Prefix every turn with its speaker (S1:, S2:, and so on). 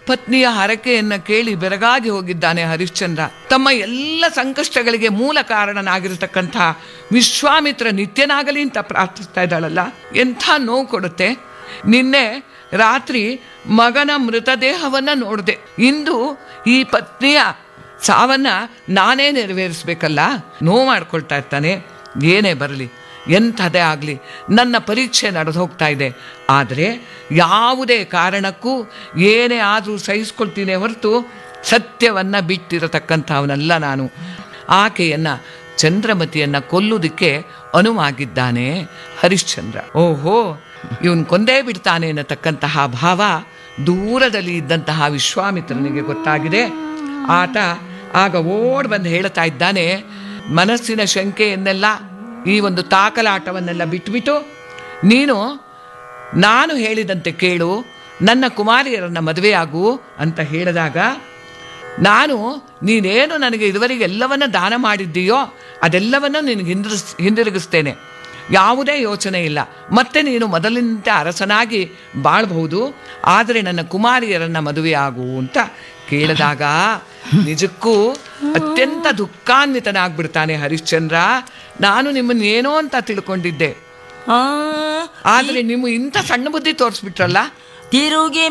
S1: ಪತ್ನಿಯ ಹರಕೆಯನ್ನ ಕೇಳಿ ಬೆರಗಾಗಿ ಹೋಗಿದ್ದಾನೆ ಹರಿಶ್ಚಂದ್ರ ತಮ್ಮ ಎಲ್ಲ ಸಂಕಷ್ಟಗಳಿಗೆ ಮೂಲ ಕಾರಣನಾಗಿರತಕ್ಕಂಥ ವಿಶ್ವಾಮಿತ್ರ ನಿತ್ಯನಾಗಲಿ ಅಂತ ಪ್ರಾರ್ಥಿಸ್ತಾ ಇದ್ದಾಳಲ್ಲ ಎಂಥ ನೋವು ಕೊಡುತ್ತೆ ನಿನ್ನೆ ರಾತ್ರಿ ಮಗನ ಮೃತದೇಹವನ್ನ ನೋಡಿದೆ ಇಂದು ಈ ಪತ್ನಿಯ ಸಾವನ್ನ ನಾನೇ ನೆರವೇರಿಸ್ಬೇಕಲ್ಲ ನೋವು ಮಾಡ್ಕೊಳ್ತಾ ಇರ್ತಾನೆ ಏನೇ ಬರಲಿ ಎಂಥದೇ ಆಗಲಿ ನನ್ನ ಪರೀಕ್ಷೆ ನಡೆದು ಹೋಗ್ತಾ ಇದೆ ಆದರೆ ಯಾವುದೇ ಕಾರಣಕ್ಕೂ ಏನೇ ಆದರೂ ಸಹಿಸ್ಕೊಳ್ತೀನಿ ಹೊರತು ಸತ್ಯವನ್ನ ಬಿಟ್ಟಿರತಕ್ಕಂಥವನಲ್ಲ ನಾನು ಆಕೆಯನ್ನ ಚಂದ್ರಮತಿಯನ್ನ ಕೊಲ್ಲುವುದಕ್ಕೆ ಅನುವಾಗಿದ್ದಾನೆ ಹರಿಶ್ಚಂದ್ರ ಓಹೋ ಇವನ್ ಕೊಂದೇ ಬಿಡ್ತಾನೆ ಅನ್ನತಕ್ಕಂತಹ ಭಾವ ದೂರದಲ್ಲಿ ಇದ್ದಂತಹ ವಿಶ್ವಾಮಿತ್ರನಿಗೆ ಗೊತ್ತಾಗಿದೆ ಆತ ಆಗ ಓಡ್ ಬಂದು ಹೇಳ್ತಾ ಇದ್ದಾನೆ ಮನಸ್ಸಿನ ಶಂಕೆಯನ್ನೆಲ್ಲ ಈ ಒಂದು ತಾಕಲಾಟವನ್ನೆಲ್ಲ ಬಿಟ್ಬಿಟ್ಟು ನೀನು ನಾನು ಹೇಳಿದಂತೆ ಕೇಳು ನನ್ನ ಕುಮಾರಿಯರನ್ನ ಮದುವೆಯಾಗು ಅಂತ ಹೇಳಿದಾಗ ನಾನು ನೀನೇನು ನನಗೆ ಇದುವರೆಗೆ ಎಲ್ಲವನ್ನ ದಾನ ಮಾಡಿದ್ದೀಯೋ ಅದೆಲ್ಲವನ್ನು ನಿನಗೆ ಹಿಂದಿರಿಸ್ ಹಿಂದಿರುಗಿಸ್ತೇನೆ ಯಾವುದೇ ಯೋಚನೆ ಇಲ್ಲ ಮತ್ತೆ ನೀನು ಮೊದಲಿನಂತೆ ಅರಸನಾಗಿ ಬಾಳ್ಬಹುದು ಆದರೆ ನನ್ನ ಕುಮಾರಿಯರನ್ನ ಮದುವೆಯಾಗು ಅಂತ ಕೇಳಿದಾಗ ನಿಜಕ್ಕೂ ಅತ್ಯಂತ ದುಃಖಾನ್ವಿತನಾಗ್ಬಿಡ್ತಾನೆ ಹರಿಶ್ಚಂದ್ರ ನಾನು ನಿಮ್ಮನ್ನ ಏನೋ ಅಂತ ತಿಳ್ಕೊಂಡಿದ್ದೆ
S2: ಆ
S1: ಆದ್ರೆ ನಿಮ್ಮ ಇಂಥ ಸಣ್ಣ ಬುದ್ಧಿ ತೋರಿಸ್ಬಿಟ್ರಲ್ಲ
S2: ತಿರುಗಿ